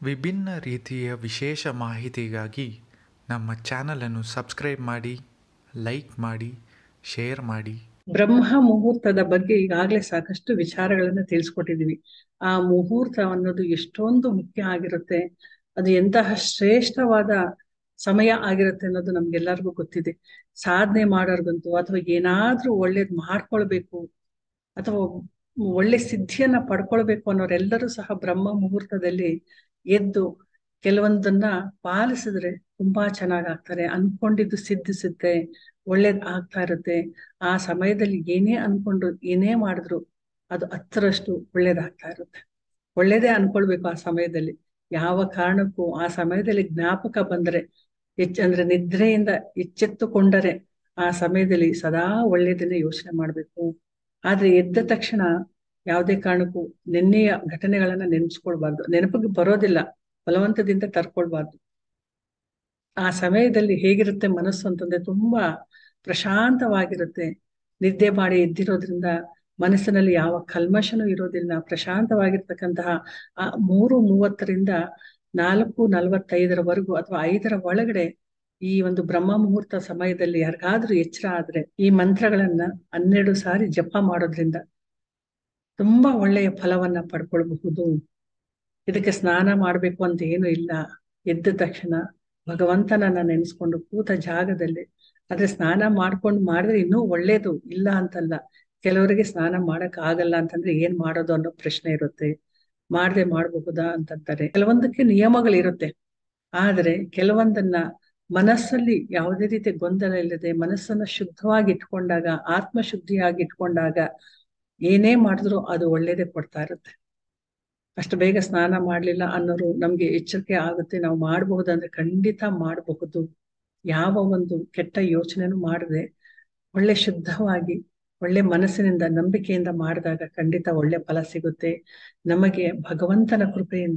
ವಿಭಿನ್ನ ರೀತಿಯ ವಿಶೇಷ ಮಾಹಿತಿಗಾಗಿ ನಮ್ಮ ಚಾನಲನ್ನು ಸಬ್ಸ್ಕ್ರೈಬ್ ಮಾಡಿ ಲೈಕ್ ಮಾಡಿ ಶೇರ್ ಮಾಡಿ ಬ್ರಹ್ಮ ಮುಹೂರ್ತದ ಬಗ್ಗೆ ಈಗಾಗಲೇ ಸಾಕಷ್ಟು ವಿಚಾರಗಳನ್ನ ತಿಳಿಸ್ಕೊಟ್ಟಿದೀವಿ ಆ ಮುಹೂರ್ತ ಅನ್ನೋದು ಎಷ್ಟೊಂದು ಮುಖ್ಯ ಆಗಿರುತ್ತೆ ಅದು ಎಂತಹ ಶ್ರೇಷ್ಠವಾದ ಸಮಯ ಆಗಿರುತ್ತೆ ಅನ್ನೋದು ನಮ್ಗೆಲ್ಲರಿಗೂ ಗೊತ್ತಿದೆ ಸಾಧನೆ ಮಾಡೋರ್ಗಂತೂ ಅಥವಾ ಏನಾದ್ರೂ ಒಳ್ಳೇದ್ ಮಾಡ್ಕೊಳ್ಬೇಕು ಅಥವಾ ಒಳ್ಳೆ ಸಿದ್ಧಿಯನ್ನ ಪಡ್ಕೊಳ್ಬೇಕು ಅನ್ನೋರೆಲ್ಲರೂ ಸಹ ಬ್ರಹ್ಮ ಮುಹೂರ್ತದಲ್ಲಿ ಎದ್ದು ಕೆಲವೊಂದನ್ನ ಪಾಲಿಸಿದ್ರೆ ತುಂಬಾ ಚೆನ್ನಾಗ್ ಆಗ್ತಾರೆ ಅನ್ಕೊಂಡಿದ್ದು ಸಿದ್ಧಿಸುತ್ತೆ ಒಳ್ಳೇದ್ ಆಗ್ತಾ ಇರುತ್ತೆ ಆ ಸಮಯದಲ್ಲಿ ಏನೇ ಅನ್ಕೊಂಡು ಏನೇ ಮಾಡಿದ್ರು ಅದು ಹತ್ತರಷ್ಟು ಒಳ್ಳೇದಾಗ್ತಾ ಇರುತ್ತೆ ಒಳ್ಳೇದೇ ಅನ್ಕೊಳ್ಬೇಕು ಆ ಸಮಯದಲ್ಲಿ ಯಾವ ಕಾರಣಕ್ಕೂ ಆ ಸಮಯದಲ್ಲಿ ಜ್ಞಾಪಕ ಬಂದ್ರೆ ಹೆಚ್ಚ ಅಂದ್ರೆ ನಿದ್ರೆಯಿಂದ ಎಚ್ಚೆತ್ತುಕೊಂಡರೆ ಆ ಸಮಯದಲ್ಲಿ ಸದಾ ಒಳ್ಳೇದನ್ನೇ ಯೋಚನೆ ಮಾಡ್ಬೇಕು ಆದ್ರೆ ಎದ್ದ ತಕ್ಷಣ ಯಾವುದೇ ಕಾರಣಕ್ಕೂ ನಿನ್ನೆಯ ಘಟನೆಗಳನ್ನ ನೆನೆಸ್ಕೊಳ್ಬಾರ್ದು ನೆನಪಿಗೆ ಬರೋದಿಲ್ಲ ಬಲವಂತದಿಂದ ತರ್ಕೊಳ್ಬಾರ್ದು ಆ ಸಮಯದಲ್ಲಿ ಹೇಗಿರುತ್ತೆ ಮನಸ್ಸು ಅಂತಂದ್ರೆ ತುಂಬಾ ಪ್ರಶಾಂತವಾಗಿರುತ್ತೆ ನಿದ್ದೆ ಮಾಡಿ ಎದ್ದಿರೋದ್ರಿಂದ ಮನಸ್ಸಿನಲ್ಲಿ ಯಾವ ಕಲ್ಮಶನೂ ಇರೋದಿಲ್ಲ ಪ್ರಶಾಂತವಾಗಿರ್ತಕ್ಕಂತಹ ಆ ಮೂರು ಮೂವತ್ತರಿಂದ ನಾಲ್ಕು ನಲವತ್ತೈದರವರೆಗೂ ಅಥವಾ ಐದರ ಒಳಗಡೆ ಈ ಒಂದು ಬ್ರಹ್ಮ ಮುಹೂರ್ತ ಸಮಯದಲ್ಲಿ ಯಾರಿಗಾದ್ರೂ ಎಚ್ಚರ ಆದ್ರೆ ಈ ಮಂತ್ರಗಳನ್ನ ಹನ್ನೆರಡು ಸಾರಿ ಜಪ ಮಾಡೋದ್ರಿಂದ ತುಂಬಾ ಒಳ್ಳೆಯ ಫಲವನ್ನ ಪಡ್ಕೊಳ್ಬಹುದು ಇದಕ್ಕೆ ಸ್ನಾನ ಮಾಡ್ಬೇಕು ಅಂತ ಏನು ಇಲ್ಲ ಎದ್ದ ತಕ್ಷಣ ಭಗವಂತನನ್ನ ನೆನೆಸ್ಕೊಂಡು ಕೂತ ಜಾಗದಲ್ಲಿ ಆದ್ರೆ ಸ್ನಾನ ಮಾಡ್ಕೊಂಡು ಮಾಡಿದ್ರೆ ಇನ್ನೂ ಒಳ್ಳೇದು ಇಲ್ಲ ಅಂತಲ್ಲ ಕೆಲವರಿಗೆ ಸ್ನಾನ ಮಾಡಕ್ ಆಗಲ್ಲ ಅಂತಂದ್ರೆ ಏನ್ ಮಾಡೋದು ಅನ್ನೋ ಪ್ರಶ್ನೆ ಇರುತ್ತೆ ಮಾಡದೆ ಮಾಡಬಹುದಾ ಅಂತಂತಾರೆ ಕೆಲವೊಂದಕ್ಕೆ ನಿಯಮಗಳಿರುತ್ತೆ ಆದ್ರೆ ಕೆಲವೊಂದನ್ನ ಮನಸ್ಸಲ್ಲಿ ಯಾವುದೇ ರೀತಿ ಗೊಂದಲ ಇಲ್ಲದೆ ಮನಸ್ಸನ್ನ ಶುದ್ಧವಾಗಿ ಇಟ್ಕೊಂಡಾಗ ಆತ್ಮ ಶುದ್ಧಿಯಾಗಿ ಇಟ್ಕೊಂಡಾಗ ಏನೇ ಮಾಡಿದ್ರು ಅದು ಒಳ್ಳೇದೇ ಕೊಡ್ತಾ ಇರುತ್ತೆ ಅಷ್ಟು ಬೇಗ ಸ್ನಾನ ಮಾಡ್ಲಿಲ್ಲ ಅನ್ನೋರು ನಮ್ಗೆ ಎಚ್ಚರಿಕೆ ಆಗುತ್ತೆ ನಾವು ಮಾಡಬಹುದಂದ್ರೆ ಖಂಡಿತ ಮಾಡಬಹುದು ಯಾವ ಒಂದು ಕೆಟ್ಟ ಯೋಚನೆನೂ ಮಾಡದೆ ಒಳ್ಳೆ ಶುದ್ಧವಾಗಿ ಒಳ್ಳೆ ಮನಸ್ಸಿನಿಂದ ನಂಬಿಕೆಯಿಂದ ಮಾಡಿದಾಗ ಖಂಡಿತ ಒಳ್ಳೆ ಫಲ ಸಿಗುತ್ತೆ ನಮಗೆ ಭಗವಂತನ ಕೃಪೆಯಿಂದ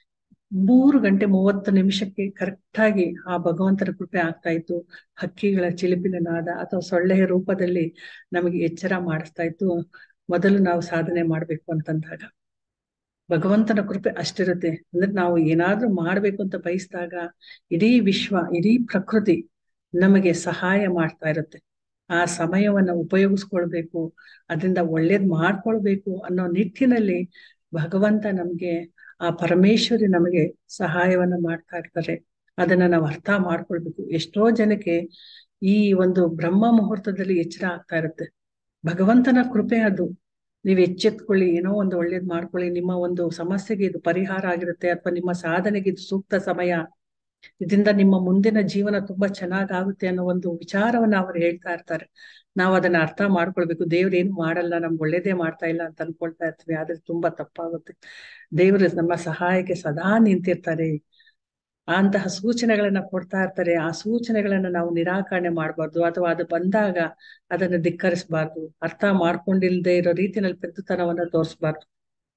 ಮೂರು ಗಂಟೆ ಮೂವತ್ತು ನಿಮಿಷಕ್ಕೆ ಕರೆಕ್ಟ್ ಆಗಿ ಆ ಭಗವಂತನ ಕೃಪೆ ಆಗ್ತಾ ಇತ್ತು ಹಕ್ಕಿಗಳ ಚಿಲಿಪಿನ ನಾದ ಅಥವಾ ಸೊಳ್ಳೆಯ ರೂಪದಲ್ಲಿ ನಮಗೆ ಎಚ್ಚರ ಮಾಡಿಸ್ತಾ ಇತ್ತು ಮೊದಲು ನಾವು ಸಾಧನೆ ಮಾಡ್ಬೇಕು ಅಂತಂದಾಗ ಭಗವಂತನ ಕೃಪೆ ಅಷ್ಟಿರುತ್ತೆ ಅಂದ್ರೆ ನಾವು ಏನಾದ್ರೂ ಮಾಡ್ಬೇಕು ಅಂತ ಬಯಸಿದಾಗ ಇಡೀ ವಿಶ್ವ ಇಡೀ ಪ್ರಕೃತಿ ನಮಗೆ ಸಹಾಯ ಮಾಡ್ತಾ ಇರುತ್ತೆ ಆ ಸಮಯವನ್ನ ಉಪಯೋಗಿಸ್ಕೊಳ್ಬೇಕು ಅದರಿಂದ ಒಳ್ಳೇದ್ ಮಾಡ್ಕೊಳ್ಬೇಕು ಅನ್ನೋ ನಿಟ್ಟಿನಲ್ಲಿ ಭಗವಂತ ನಮ್ಗೆ ಆ ಪರಮೇಶ್ವರಿ ನಮಗೆ ಸಹಾಯವನ್ನ ಮಾಡ್ತಾ ಇರ್ತಾರೆ ಅದನ್ನ ನಾವು ಅರ್ಥ ಮಾಡ್ಕೊಳ್ಬೇಕು ಎಷ್ಟೋ ಜನಕ್ಕೆ ಈ ಒಂದು ಬ್ರಹ್ಮ ಮುಹೂರ್ತದಲ್ಲಿ ಎಚ್ಚರ ಆಗ್ತಾ ಇರುತ್ತೆ ಭಗವಂತನ ಕೃಪೆ ಅದು ನೀವು ಎಚ್ಚೆತ್ಕೊಳ್ಳಿ ಏನೋ ಒಂದು ಒಳ್ಳೇದ್ ಮಾಡ್ಕೊಳ್ಳಿ ನಿಮ್ಮ ಒಂದು ಸಮಸ್ಯೆಗೆ ಇದು ಪರಿಹಾರ ಆಗಿರುತ್ತೆ ಅಥವಾ ನಿಮ್ಮ ಸಾಧನೆಗೆ ಇದು ಸೂಕ್ತ ಸಮಯ ಇದರಿಂದ ನಿಮ್ಮ ಮುಂದಿನ ಜೀವನ ತುಂಬಾ ಚೆನ್ನಾಗಾಗುತ್ತೆ ಅನ್ನೋ ಒಂದು ವಿಚಾರವನ್ನ ಅವ್ರು ಹೇಳ್ತಾ ಇರ್ತಾರೆ ನಾವು ಅದನ್ನ ಅರ್ಥ ಮಾಡ್ಕೊಳ್ಬೇಕು ದೇವ್ರು ಏನು ಮಾಡಲ್ಲ ನಮ್ಗೆ ಒಳ್ಳೇದೇ ಮಾಡ್ತಾ ಇಲ್ಲ ಅಂತ ಅನ್ಕೊಳ್ತಾ ಇರ್ತೀವಿ ಆದ್ರೆ ತುಂಬಾ ತಪ್ಪಾಗುತ್ತೆ ದೇವರು ನಮ್ಮ ಸಹಾಯಕ್ಕೆ ಸದಾ ನಿಂತಿರ್ತಾರೆ ಅಂತಹ ಸೂಚನೆಗಳನ್ನ ಕೊಡ್ತಾ ಇರ್ತಾರೆ ಆ ಸೂಚನೆಗಳನ್ನ ನಾವು ನಿರಾಕರಣೆ ಮಾಡಬಾರ್ದು ಅಥವಾ ಅದು ಬಂದಾಗ ಅದನ್ನ ಧಿಕ್ಕರಿಸಬಾರ್ದು ಅರ್ಥ ಮಾಡ್ಕೊಂಡಿಲ್ದೆ ಇರೋ ರೀತಿಯಲ್ಲಿ ಪೆದ್ದುತನವನ್ನ ತೋರಿಸ್ಬಾರ್ದು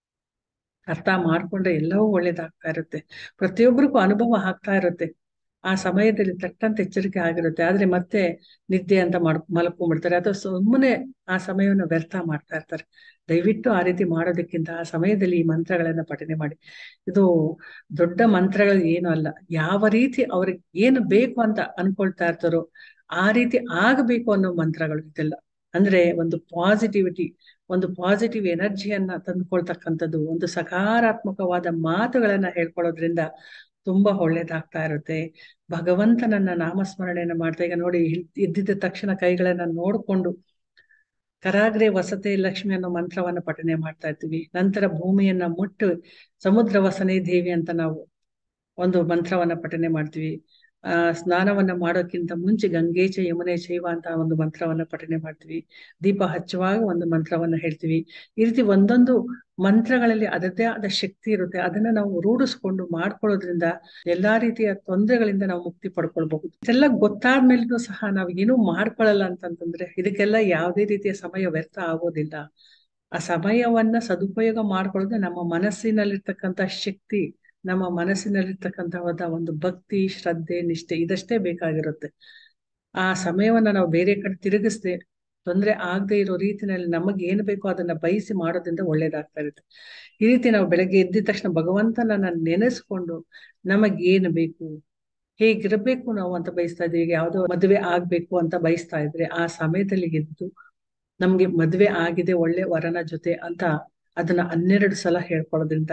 ಅರ್ಥ ಮಾಡ್ಕೊಂಡ್ರೆ ಎಲ್ಲವೂ ಒಳ್ಳೇದಾಗ್ತಾ ಇರುತ್ತೆ ಪ್ರತಿಯೊಬ್ಬರಿಗೂ ಅನುಭವ ಆಗ್ತಾ ಇರುತ್ತೆ ಆ ಸಮಯದಲ್ಲಿ ತಟ್ಟಂತ ಎಚ್ಚರಿಕೆ ಆಗಿರುತ್ತೆ ಆದ್ರೆ ಮತ್ತೆ ನಿದ್ದೆ ಅಂತ ಮಾಡ್ ಮಲ್ಕೊಂಡ್ಬಿಡ್ತಾರೆ ಅಥವಾ ಸುಮ್ಮನೆ ಆ ಸಮಯವನ್ನು ವ್ಯರ್ಥ ಮಾಡ್ತಾ ಇರ್ತಾರೆ ದಯವಿಟ್ಟು ಆ ರೀತಿ ಮಾಡೋದಕ್ಕಿಂತ ಆ ಸಮಯದಲ್ಲಿ ಈ ಮಂತ್ರಗಳನ್ನ ಪಠನೆ ಮಾಡಿ ಇದು ದೊಡ್ಡ ಮಂತ್ರಗಳು ಏನು ಅಲ್ಲ ಯಾವ ರೀತಿ ಅವ್ರಿಗೆ ಏನು ಬೇಕು ಅಂತ ಅನ್ಕೊಳ್ತಾ ಇರ್ತಾರೋ ಆ ರೀತಿ ಆಗಬೇಕು ಅನ್ನೋ ಮಂತ್ರಗಳು ಇದೆಲ್ಲ ಅಂದ್ರೆ ಒಂದು ಪಾಸಿಟಿವಿಟಿ ಒಂದು ಪಾಸಿಟಿವ್ ಎನರ್ಜಿಯನ್ನ ತಂದುಕೊಳ್ತಕ್ಕಂಥದ್ದು ಒಂದು ಸಕಾರಾತ್ಮಕವಾದ ಮಾತುಗಳನ್ನ ಹೇಳ್ಕೊಳ್ಳೋದ್ರಿಂದ ತುಂಬಾ ಒಳ್ಳೇದಾಗ್ತಾ ಇರುತ್ತೆ ಭಗವಂತನನ್ನ ನಾಮಸ್ಮರಣೆಯನ್ನ ಮಾಡ್ತಾ ಈಗ ನೋಡಿ ಇದ್ದಿದ್ದ ತಕ್ಷಣ ಕೈಗಳನ್ನ ನೋಡ್ಕೊಂಡು ಕರಾಗ್ರೆ ವಸತೆ ಲಕ್ಷ್ಮಿ ಅನ್ನೋ ಮಂತ್ರವನ್ನ ಪಠನೆ ಮಾಡ್ತಾ ಇರ್ತೀವಿ ನಂತರ ಭೂಮಿಯನ್ನ ಮುಟ್ಟು ಸಮುದ್ರ ವಸನೆ ದೇವಿ ಅಂತ ನಾವು ಒಂದು ಮಂತ್ರವನ್ನ ಪಠನೆ ಮಾಡ್ತೀವಿ ಆ ಸ್ನಾನವನ್ನ ಮಾಡೋಕ್ಕಿಂತ ಮುಂಚೆ ಗಂಗೇಚ ಯಮುನೆ ಶೈವ ಅಂತ ಒಂದು ಮಂತ್ರವನ್ನ ಪಠನೆ ಮಾಡ್ತೀವಿ ದೀಪ ಹಚ್ಚುವಾಗ ಒಂದು ಮಂತ್ರವನ್ನ ಹೇಳ್ತೀವಿ ಈ ರೀತಿ ಒಂದೊಂದು ಮಂತ್ರಗಳಲ್ಲಿ ಅದರದ್ದೇ ಆದ ಶಕ್ತಿ ಇರುತ್ತೆ ಅದನ್ನ ನಾವು ರೂಢಿಸ್ಕೊಂಡು ಮಾಡ್ಕೊಳ್ಳೋದ್ರಿಂದ ಎಲ್ಲಾ ರೀತಿಯ ತೊಂದರೆಗಳಿಂದ ನಾವು ಮುಕ್ತಿ ಪಡ್ಕೊಳ್ಬಹುದು ಇದೆಲ್ಲ ಗೊತ್ತಾದ್ಮೇಲೂ ಸಹ ನಾವು ಏನೂ ಮಾಡ್ಕೊಳ್ಳಲ್ಲ ಅಂತಂತಂದ್ರೆ ಇದಕ್ಕೆಲ್ಲ ಯಾವುದೇ ರೀತಿಯ ಸಮಯ ವ್ಯರ್ಥ ಆಗೋದಿಲ್ಲ ಆ ಸಮಯವನ್ನ ಸದುಪಯೋಗ ಮಾಡ್ಕೊಳ್ಳೋದು ನಮ್ಮ ಮನಸ್ಸಿನಲ್ಲಿರ್ತಕ್ಕಂಥ ಶಕ್ತಿ ನಮ್ಮ ಮನಸ್ಸಿನಲ್ಲಿರ್ತಕ್ಕಂಥವಾದ ಒಂದು ಭಕ್ತಿ ಶ್ರದ್ಧೆ ನಿಷ್ಠೆ ಇದಷ್ಟೇ ಬೇಕಾಗಿರುತ್ತೆ ಆ ಸಮಯವನ್ನ ನಾವು ಬೇರೆ ಕಡೆ ತಿರುಗಿಸ್ದೆ ತೊಂದರೆ ಆಗದೆ ಇರೋ ರೀತಿನಲ್ಲಿ ನಮಗೆ ಏನು ಬೇಕೋ ಅದನ್ನ ಬಯಸಿ ಮಾಡೋದ್ರಿಂದ ಒಳ್ಳೇದಾಗ್ತಾ ಇರುತ್ತೆ ಈ ರೀತಿ ನಾವು ಬೆಳಗ್ಗೆ ಎದ್ದಿದ ತಕ್ಷಣ ಭಗವಂತನನ್ನ ನೆನೆಸ್ಕೊಂಡು ನಮಗೇನು ಬೇಕು ಹೇಗಿರಬೇಕು ನಾವು ಅಂತ ಬಯಸ್ತಾ ಇದ್ದೀವಿ ಈಗ ಯಾವುದೋ ಮದುವೆ ಆಗ್ಬೇಕು ಅಂತ ಬಯಸ್ತಾ ಇದ್ರೆ ಆ ಸಮಯದಲ್ಲಿ ಎದ್ದು ನಮ್ಗೆ ಮದುವೆ ಆಗಿದೆ ಒಳ್ಳೆ ವರನ ಜೊತೆ ಅಂತ ಅದನ್ನ ಹನ್ನೆರಡು ಸಲ ಹೇಳ್ಕೊಳ್ಳೋದ್ರಿಂದ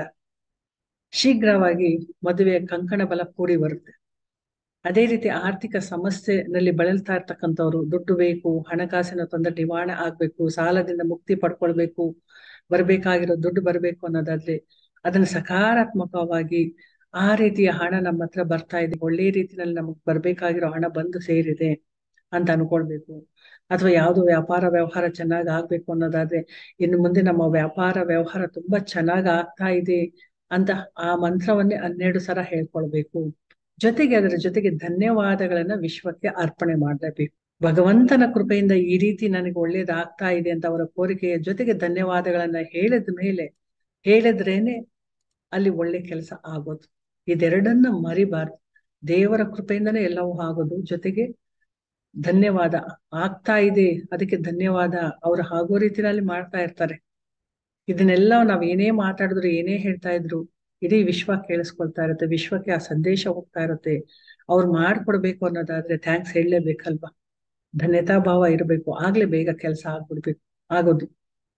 ಶೀಘ್ರವಾಗಿ ಮದುವೆ ಕಂಕಣ ಬಲ ಕೂಡಿ ಬರುತ್ತೆ ಅದೇ ರೀತಿ ಆರ್ಥಿಕ ಸಮಸ್ಯೆನಲ್ಲಿ ಬಳಲ್ತಾ ಇರ್ತಕ್ಕಂಥವ್ರು ದುಡ್ಡು ಬೇಕು ಹಣಕಾಸಿನ ತೊಂದರೆ ನಿವಾರಣೆ ಆಗ್ಬೇಕು ಸಾಲದಿಂದ ಮುಕ್ತಿ ಪಡ್ಕೊಳ್ಬೇಕು ಬರ್ಬೇಕಾಗಿರೋ ದುಡ್ಡು ಬರ್ಬೇಕು ಅನ್ನೋದಾದ್ರೆ ಅದನ್ನ ಸಕಾರಾತ್ಮಕವಾಗಿ ಆ ರೀತಿಯ ಹಣ ನಮ್ಮ ಹತ್ರ ಬರ್ತಾ ಇದೆ ಒಳ್ಳೆ ರೀತಿಯಲ್ಲಿ ನಮಗ್ ಬರ್ಬೇಕಾಗಿರೋ ಹಣ ಬಂದು ಸೇರಿದೆ ಅಂತ ಅನ್ಕೊಳ್ಬೇಕು ಅಥವಾ ಯಾವ್ದು ವ್ಯಾಪಾರ ವ್ಯವಹಾರ ಚೆನ್ನಾಗ್ ಆಗ್ಬೇಕು ಅನ್ನೋದಾದ್ರೆ ಇನ್ನು ಮುಂದೆ ನಮ್ಮ ವ್ಯಾಪಾರ ವ್ಯವಹಾರ ತುಂಬಾ ಚೆನ್ನಾಗ್ ಆಗ್ತಾ ಇದೆ ಅಂತ ಆ ಮಂತ್ರವನ್ನೇ ಹನ್ನೆರಡು ಸಲ ಹೇಳ್ಕೊಳ್ಬೇಕು ಜೊತೆಗೆ ಅದರ ಜೊತೆಗೆ ಧನ್ಯವಾದಗಳನ್ನ ವಿಶ್ವಕ್ಕೆ ಅರ್ಪಣೆ ಮಾಡಲೇಬೇಕು ಭಗವಂತನ ಕೃಪೆಯಿಂದ ಈ ರೀತಿ ನನಗೆ ಒಳ್ಳೇದಾಗ್ತಾ ಇದೆ ಅಂತ ಅವರ ಕೋರಿಕೆಯ ಜೊತೆಗೆ ಧನ್ಯವಾದಗಳನ್ನ ಹೇಳಿದ ಮೇಲೆ ಹೇಳಿದ್ರೇನೆ ಅಲ್ಲಿ ಒಳ್ಳೆ ಕೆಲಸ ಆಗೋದು ಇದೆರಡನ್ನ ಮರಿಬಾರ್ದು ದೇವರ ಕೃಪೆಯಿಂದನೇ ಎಲ್ಲವೂ ಆಗೋದು ಜೊತೆಗೆ ಧನ್ಯವಾದ ಆಗ್ತಾ ಇದೆ ಅದಕ್ಕೆ ಧನ್ಯವಾದ ಅವ್ರು ಆಗೋ ರೀತಿನಲ್ಲಿ ಮಾಡ್ತಾ ಇರ್ತಾರೆ ಇದನ್ನೆಲ್ಲ ನಾವ್ ಏನೇ ಮಾತಾಡಿದ್ರು ಏನೇ ಹೇಳ್ತಾ ಇದ್ರು ಇಡೀ ವಿಶ್ವ ಕೇಳಿಸ್ಕೊಳ್ತಾ ಇರುತ್ತೆ ವಿಶ್ವಕ್ಕೆ ಆ ಸಂದೇಶ ಹೋಗ್ತಾ ಇರುತ್ತೆ ಅವ್ರು ಮಾಡ್ಕೊಡ್ಬೇಕು ಅನ್ನೋದಾದ್ರೆ ಥ್ಯಾಂಕ್ಸ್ ಹೇಳಲೇಬೇಕಲ್ವಾ ಧನ್ಯತಾ ಭಾವ ಇರಬೇಕು ಆಗ್ಲೇ ಬೇಗ ಕೆಲಸ ಆಗ್ಬಿಡ್ಬೇಕು ಆಗೋದು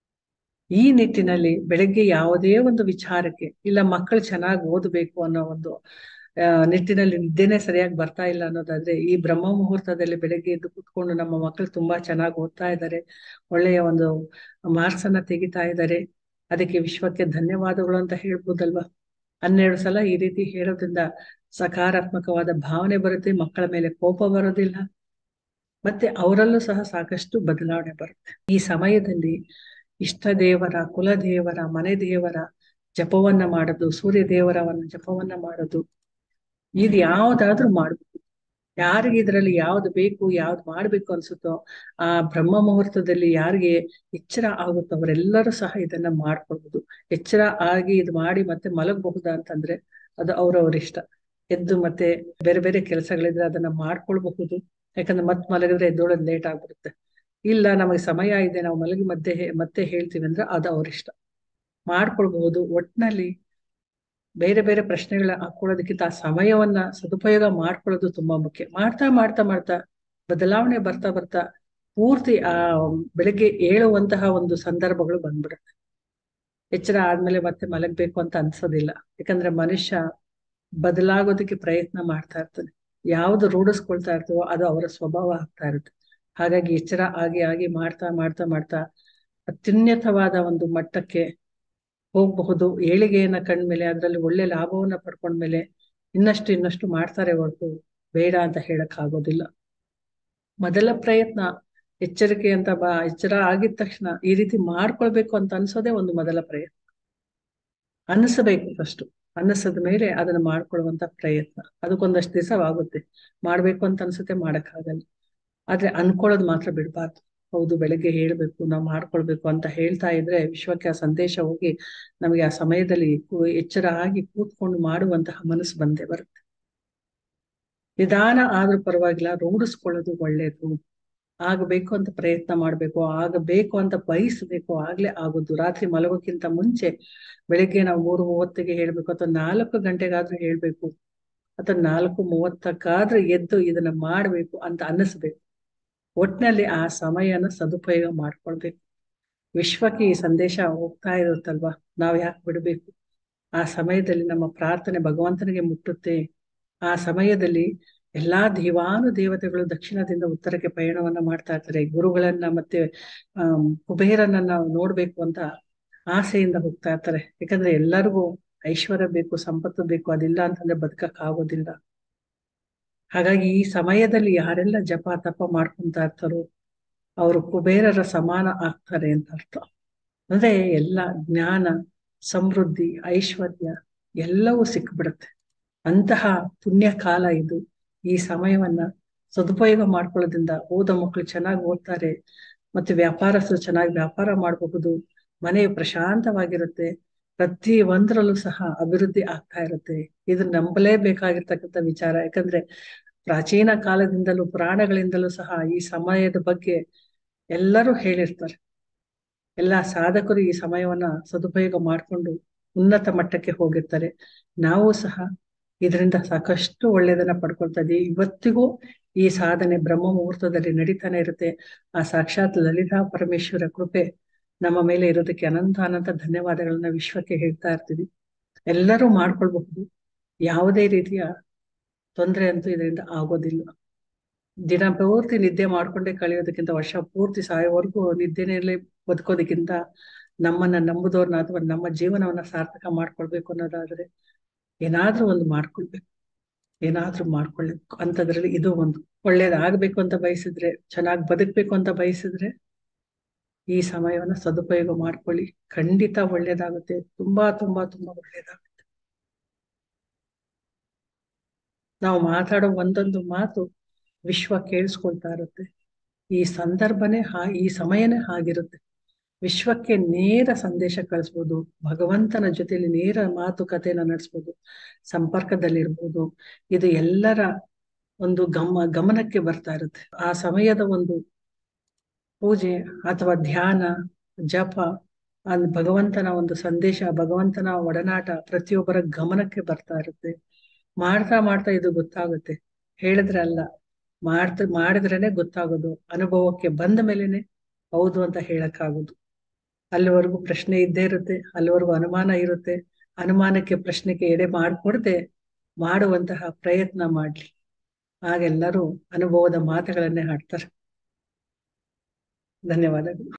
ಈ ನಿಟ್ಟಿನಲ್ಲಿ ಬೆಳಗ್ಗೆ ಯಾವುದೇ ಒಂದು ವಿಚಾರಕ್ಕೆ ಇಲ್ಲ ಮಕ್ಕಳು ಚೆನ್ನಾಗಿ ಓದಬೇಕು ಅನ್ನೋ ಒಂದು ಆ ನಿಟ್ಟಿನಲ್ಲಿ ನಿದ್ದೆನೆ ಸರಿಯಾಗಿ ಬರ್ತಾ ಇಲ್ಲ ಅನ್ನೋದಾದ್ರೆ ಈ ಬ್ರಹ್ಮ ಮುಹೂರ್ತದಲ್ಲಿ ಬೆಳಗ್ಗೆ ಎದ್ದು ಕೂತ್ಕೊಂಡು ನಮ್ಮ ಮಕ್ಕಳು ತುಂಬಾ ಚೆನ್ನಾಗಿ ಓದ್ತಾ ಇದ್ದಾರೆ ಒಳ್ಳೆಯ ಒಂದು ಮಾರ್ಕ್ಸ್ ಅನ್ನ ತೆಗಿತಾ ಇದ್ದಾರೆ ಅದಕ್ಕೆ ವಿಶ್ವಕ್ಕೆ ಧನ್ಯವಾದಗಳು ಅಂತ ಹೇಳ್ಬೋದಲ್ವಾ ಹನ್ನೆರಡು ಸಲ ಈ ರೀತಿ ಹೇಳೋದ್ರಿಂದ ಸಕಾರಾತ್ಮಕವಾದ ಭಾವನೆ ಬರುತ್ತೆ ಮಕ್ಕಳ ಮೇಲೆ ಕೋಪ ಬರೋದಿಲ್ಲ ಮತ್ತೆ ಅವರಲ್ಲೂ ಸಹ ಸಾಕಷ್ಟು ಬದಲಾವಣೆ ಬರುತ್ತೆ ಈ ಸಮಯದಲ್ಲಿ ಇಷ್ಟ ದೇವರ ಕುಲ ದೇವರ ಮನೆ ದೇವರ ಜಪವನ್ನ ಮಾಡೋದು ಸೂರ್ಯ ದೇವರ ಒಂದು ಜಪವನ್ನ ಮಾಡೋದು ಇದು ಯಾವ್ದಾದ್ರೂ ಮಾಡ್ಬೋದು ಯಾರಿಗೆ ಇದರಲ್ಲಿ ಯಾವ್ದು ಬೇಕು ಯಾವ್ದು ಮಾಡ್ಬೇಕು ಅನ್ಸುತ್ತೋ ಆ ಬ್ರಹ್ಮ ಮುಹೂರ್ತದಲ್ಲಿ ಯಾರಿಗೆ ಎಚ್ಚರ ಆಗುತ್ತೋ ಅವರೆಲ್ಲರೂ ಸಹ ಇದನ್ನ ಮಾಡ್ಕೊಳ್ಬಹುದು ಎಚ್ಚರ ಆಗಿ ಇದು ಮಾಡಿ ಮತ್ತೆ ಮಲಗಬಹುದಾ ಅಂತಂದ್ರೆ ಅದು ಅವ್ರವ್ರ ಇಷ್ಟ ಎದ್ದು ಮತ್ತೆ ಬೇರೆ ಬೇರೆ ಕೆಲಸಗಳಿದ್ರೆ ಅದನ್ನ ಮಾಡ್ಕೊಳ್ಬಹುದು ಯಾಕಂದ್ರೆ ಮತ್ ಮಲಗಿದ್ರೆ ಎದ್ದೋಳದ್ ಲೇಟ್ ಆಗ್ಬಿಡುತ್ತೆ ಇಲ್ಲ ನಮಗೆ ಸಮಯ ಇದೆ ನಾವು ಮಲಗಿ ಮಧ್ಯೆ ಮತ್ತೆ ಹೇಳ್ತೀವಿ ಅಂದ್ರೆ ಅದು ಅವ್ರ ಇಷ್ಟ ಮಾಡ್ಕೊಳ್ಬಹುದು ಒಟ್ನಲ್ಲಿ ಬೇರೆ ಬೇರೆ ಪ್ರಶ್ನೆಗಳ ಹಾಕೊಳ್ಳೋದಕ್ಕಿಂತ ಆ ಸಮಯವನ್ನ ಸದುಪಯೋಗ ಮಾಡ್ಕೊಳ್ಳೋದು ತುಂಬಾ ಮುಖ್ಯ ಮಾಡ್ತಾ ಮಾಡ್ತಾ ಮಾಡ್ತಾ ಬದಲಾವಣೆ ಬರ್ತಾ ಬರ್ತಾ ಪೂರ್ತಿ ಆ ಬೆಳಗ್ಗೆ ಏಳುವಂತಹ ಒಂದು ಸಂದರ್ಭಗಳು ಬಂದ್ಬಿಡುತ್ತೆ ಎಚ್ಚರ ಆದ್ಮೇಲೆ ಮತ್ತೆ ಮಲಗ್ಬೇಕು ಅಂತ ಅನ್ಸೋದಿಲ್ಲ ಯಾಕಂದ್ರೆ ಮನುಷ್ಯ ಬದಲಾಗೋದಕ್ಕೆ ಪ್ರಯತ್ನ ಮಾಡ್ತಾ ಇರ್ತಾನೆ ಯಾವ್ದು ರೂಢಿಸ್ಕೊಳ್ತಾ ಇರ್ತವೋ ಅದು ಅವರ ಸ್ವಭಾವ ಆಗ್ತಾ ಇರುತ್ತೆ ಹಾಗಾಗಿ ಎಚ್ಚರ ಆಗಿ ಆಗಿ ಮಾಡ್ತಾ ಮಾಡ್ತಾ ಮಾಡ್ತಾ ಅತ್ಯುನ್ನತವಾದ ಒಂದು ಮಟ್ಟಕ್ಕೆ ಹೋಗಬಹುದು ಏಳಿಗೆಯನ್ನ ಕಂಡ್ಮೇಲೆ ಅದರಲ್ಲಿ ಒಳ್ಳೆ ಲಾಭವನ್ನ ಪಡ್ಕೊಂಡ್ಮೇಲೆ ಇನ್ನಷ್ಟು ಇನ್ನಷ್ಟು ಮಾಡ್ತಾರೆ ಹೊರತು ಬೇಡ ಅಂತ ಹೇಳಕ್ ಆಗೋದಿಲ್ಲ ಮೊದಲ ಪ್ರಯತ್ನ ಎಚ್ಚರಿಕೆ ಅಂತ ಬಾ ಎಚ್ಚರ ಆಗಿದ ತಕ್ಷಣ ಈ ರೀತಿ ಮಾಡ್ಕೊಳ್ಬೇಕು ಅಂತ ಅನ್ಸೋದೇ ಒಂದು ಮೊದಲ ಪ್ರಯತ್ನ ಅನ್ನಿಸಬೇಕು ಫಸ್ಟ್ ಅನ್ನಿಸದ ಮೇಲೆ ಅದನ್ನ ಮಾಡ್ಕೊಳ್ಳುವಂತ ಪ್ರಯತ್ನ ಅದಕ್ಕೊಂದಷ್ಟು ದಿವಸ ಆಗುತ್ತೆ ಮಾಡ್ಬೇಕು ಅಂತ ಅನ್ಸುತ್ತೆ ಮಾಡಕ್ಕಾಗಲ್ಲ ಆದ್ರೆ ಅನ್ಕೊಳ್ಳೋದು ಮಾತ್ರ ಬಿಡ್ಬಾರ್ದು ಹೌದು ಬೆಳಗ್ಗೆ ಹೇಳ್ಬೇಕು ನಾವು ಮಾಡ್ಕೊಳ್ಬೇಕು ಅಂತ ಹೇಳ್ತಾ ಇದ್ರೆ ವಿಶ್ವಕ್ಕೆ ಆ ಸಂದೇಶ ಹೋಗಿ ನಮಗೆ ಆ ಸಮಯದಲ್ಲಿ ಎಚ್ಚರ ಆಗಿ ಕೂತ್ಕೊಂಡು ಮಾಡುವಂತಹ ಮನಸ್ಸು ಬಂದೇ ಬರುತ್ತೆ ನಿಧಾನ ಆದ್ರೂ ಪರವಾಗಿಲ್ಲ ರೂಢಿಸ್ಕೊಳ್ಳೋದು ಒಳ್ಳೇದು ಆಗಬೇಕು ಅಂತ ಪ್ರಯತ್ನ ಮಾಡ್ಬೇಕು ಆಗಬೇಕು ಅಂತ ಬಯಸ್ಬೇಕು ಆಗ್ಲೇ ಆಗೋದು ರಾತ್ರಿ ಮಲಗೋಕ್ಕಿಂತ ಮುಂಚೆ ಬೆಳಿಗ್ಗೆ ನಾವು ಮೂರು ಮೂವತ್ತಿಗೆ ಹೇಳ್ಬೇಕು ಅಥವಾ ನಾಲ್ಕು ಗಂಟೆಗಾದ್ರೂ ಹೇಳ್ಬೇಕು ಅಥವಾ ನಾಲ್ಕು ಮೂವತ್ತಕ್ಕಾದ್ರೂ ಎದ್ದು ಇದನ್ನ ಮಾಡ್ಬೇಕು ಅಂತ ಅನ್ನಿಸ್ಬೇಕು ಒಟ್ನಲ್ಲಿ ಆ ಸಮಯನ ಸದುಪಯೋಗ ಮಾಡ್ಕೊಳ್ಬೇಕು ವಿಶ್ವಕ್ಕೆ ಈ ಸಂದೇಶ ಹೋಗ್ತಾ ಇರುತ್ತಲ್ವಾ ನಾವ್ ಯಾಕೆ ಬಿಡ್ಬೇಕು ಆ ಸಮಯದಲ್ಲಿ ನಮ್ಮ ಪ್ರಾರ್ಥನೆ ಭಗವಂತನಿಗೆ ಮುಟ್ಟುತ್ತೆ ಆ ಸಮಯದಲ್ಲಿ ಎಲ್ಲಾ ದೇವಾನು ದೇವತೆಗಳು ದಕ್ಷಿಣದಿಂದ ಉತ್ತರಕ್ಕೆ ಪಯಣವನ್ನ ಮಾಡ್ತಾ ಇರ್ತಾರೆ ಗುರುಗಳನ್ನ ಮತ್ತೆ ಆ ಕುಬೇರನ್ನ ನಾವು ನೋಡ್ಬೇಕು ಅಂತ ಆಸೆಯಿಂದ ಹೋಗ್ತಾ ಇರ್ತಾರೆ ಯಾಕಂದ್ರೆ ಎಲ್ಲರಿಗೂ ಐಶ್ವರ್ಯ ಬೇಕು ಸಂಪತ್ತು ಬೇಕು ಅದಿಲ್ಲ ಅಂತಂದ್ರೆ ಬದುಕಕ್ ಆಗೋದಿಲ್ಲ ಹಾಗಾಗಿ ಈ ಸಮಯದಲ್ಲಿ ಯಾರೆಲ್ಲ ಜಪ ತಪ ಮಾಡ್ಕೊಂತ ಇರ್ತಾರೋ ಅವರು ಕುಬೇರರ ಸಮಾನ ಆಗ್ತಾರೆ ಅಂತ ಅರ್ಥ ಅಂದ್ರೆ ಎಲ್ಲ ಜ್ಞಾನ ಸಮೃದ್ಧಿ ಐಶ್ವರ್ಯ ಎಲ್ಲವೂ ಸಿಕ್ಬಿಡುತ್ತೆ ಅಂತಹ ಪುಣ್ಯ ಕಾಲ ಇದು ಈ ಸಮಯವನ್ನ ಸದುಪಯೋಗ ಮಾಡ್ಕೊಳ್ಳೋದ್ರಿಂದ ಓದೋ ಮಕ್ಕಳು ಚೆನ್ನಾಗಿ ಓದ್ತಾರೆ ಮತ್ತೆ ವ್ಯಾಪಾರಸ್ಥರು ಚೆನ್ನಾಗಿ ವ್ಯಾಪಾರ ಮಾಡಬಹುದು ಮನೆ ಪ್ರಶಾಂತವಾಗಿರುತ್ತೆ ಪ್ರತಿ ಒಂದರಲ್ಲೂ ಸಹ ಅಭಿವೃದ್ಧಿ ಆಗ್ತಾ ಇರುತ್ತೆ ಇದು ನಂಬಲೇಬೇಕಾಗಿರ್ತಕ್ಕಂಥ ವಿಚಾರ ಯಾಕಂದ್ರೆ ಪ್ರಾಚೀನ ಕಾಲದಿಂದಲೂ ಪುರಾಣಗಳಿಂದಲೂ ಸಹ ಈ ಸಮಯದ ಬಗ್ಗೆ ಎಲ್ಲರೂ ಹೇಳಿರ್ತಾರೆ ಎಲ್ಲ ಸಾಧಕರು ಈ ಸಮಯವನ್ನ ಸದುಪಯೋಗ ಮಾಡಿಕೊಂಡು ಉನ್ನತ ಮಟ್ಟಕ್ಕೆ ಹೋಗಿರ್ತಾರೆ ನಾವು ಸಹ ಇದರಿಂದ ಸಾಕಷ್ಟು ಒಳ್ಳೆಯದನ್ನ ಪಡ್ಕೊಳ್ತಾ ಇದೀವಿ ಇವತ್ತಿಗೂ ಈ ಸಾಧನೆ ಬ್ರಹ್ಮ ಮುಹೂರ್ತದಲ್ಲಿ ನಡೀತಾನೆ ಇರುತ್ತೆ ಆ ಸಾಕ್ಷಾತ್ ಲಲಿತಾ ಪರಮೇಶ್ವರ ಕೃಪೆ ನಮ್ಮ ಮೇಲೆ ಇರೋದಕ್ಕೆ ಅನಂತ ಅನಂತ ಧನ್ಯವಾದಗಳನ್ನ ವಿಶ್ವಕ್ಕೆ ಹೇಳ್ತಾ ಇರ್ತೀವಿ ಎಲ್ಲರೂ ಮಾಡ್ಕೊಳ್ಬಹುದು ಯಾವುದೇ ರೀತಿಯ ತೊಂದರೆ ಅಂತೂ ಇದರಿಂದ ಆಗೋದಿಲ್ಲ ದಿನ ಪೂರ್ತಿ ನಿದ್ದೆ ಮಾಡ್ಕೊಂಡೇ ಕಳೆಯೋದಕ್ಕಿಂತ ವರ್ಷ ಪೂರ್ತಿ ಸಾಯೋವರೆಗೂ ನಿದ್ದೆನೆಲ್ಲೇ ಬದುಕೋದಕ್ಕಿಂತ ನಮ್ಮನ್ನ ನಂಬುದವ್ರನ್ನ ಅಥವಾ ನಮ್ಮ ಜೀವನವನ್ನ ಸಾರ್ಥಕ ಮಾಡ್ಕೊಳ್ಬೇಕು ಅನ್ನೋದಾದ್ರೆ ಏನಾದ್ರೂ ಒಂದು ಮಾಡ್ಕೊಳ್ಬೇಕು ಏನಾದ್ರೂ ಮಾಡ್ಕೊಳ್ಬೇಕು ಅಂತದ್ರಲ್ಲಿ ಇದು ಒಂದು ಒಳ್ಳೇದಾಗ್ಬೇಕು ಅಂತ ಬಯಸಿದ್ರೆ ಚೆನ್ನಾಗಿ ಬದುಕ್ಬೇಕು ಅಂತ ಬಯಸಿದ್ರೆ ಈ ಸಮಯವನ್ನ ಸದುಪಯೋಗ ಮಾಡ್ಕೊಳ್ಳಿ ಖಂಡಿತ ಒಳ್ಳೇದಾಗುತ್ತೆ ತುಂಬಾ ತುಂಬಾ ತುಂಬಾ ಒಳ್ಳೇದಾಗುತ್ತೆ ನಾವು ಮಾತಾಡೋ ಒಂದೊಂದು ಮಾತು ವಿಶ್ವ ಕೇಳಿಸ್ಕೊಳ್ತಾ ಇರುತ್ತೆ ಈ ಸಂದರ್ಭನೇ ಹಾ ಈ ಸಮಯನೇ ಹಾಗಿರುತ್ತೆ ವಿಶ್ವಕ್ಕೆ ನೇರ ಸಂದೇಶ ಕಳಿಸ್ಬೋದು ಭಗವಂತನ ಜೊತೆಲಿ ನೇರ ಮಾತುಕತೆಯನ್ನ ನಡೆಸ್ಬೋದು ಸಂಪರ್ಕದಲ್ಲಿರ್ಬೋದು ಇದು ಎಲ್ಲರ ಒಂದು ಗಮ ಗಮನಕ್ಕೆ ಬರ್ತಾ ಇರುತ್ತೆ ಆ ಸಮಯದ ಒಂದು ಪೂಜೆ ಅಥವಾ ಧ್ಯಾನ ಜಪ ಆ ಭಗವಂತನ ಒಂದು ಸಂದೇಶ ಭಗವಂತನ ಒಡನಾಟ ಪ್ರತಿಯೊಬ್ಬರ ಗಮನಕ್ಕೆ ಬರ್ತಾ ಇರುತ್ತೆ ಮಾಡ್ತಾ ಮಾಡ್ತಾ ಇದು ಗೊತ್ತಾಗುತ್ತೆ ಹೇಳಿದ್ರೆ ಅಲ್ಲ ಮಾಡ್ತ ಮಾಡಿದ್ರೇನೆ ಗೊತ್ತಾಗೋದು ಅನುಭವಕ್ಕೆ ಬಂದ ಮೇಲೆನೆ ಹೌದು ಅಂತ ಹೇಳಕ್ಕಾಗೋದು ಅಲ್ಲಿವರೆಗೂ ಪ್ರಶ್ನೆ ಇದ್ದೇ ಇರುತ್ತೆ ಅಲ್ಲಿವರೆಗೂ ಅನುಮಾನ ಇರುತ್ತೆ ಅನುಮಾನಕ್ಕೆ ಪ್ರಶ್ನೆಗೆ ಎಡೆ ಮಾಡಿಕೊಡದೆ ಮಾಡುವಂತಹ ಪ್ರಯತ್ನ ಮಾಡ್ಲಿ ಆಗೆಲ್ಲರೂ ಅನುಭವದ ಮಾತುಗಳನ್ನೇ ಹಾಡ್ತಾರೆ ಧನ್ಯವಾದಗಳು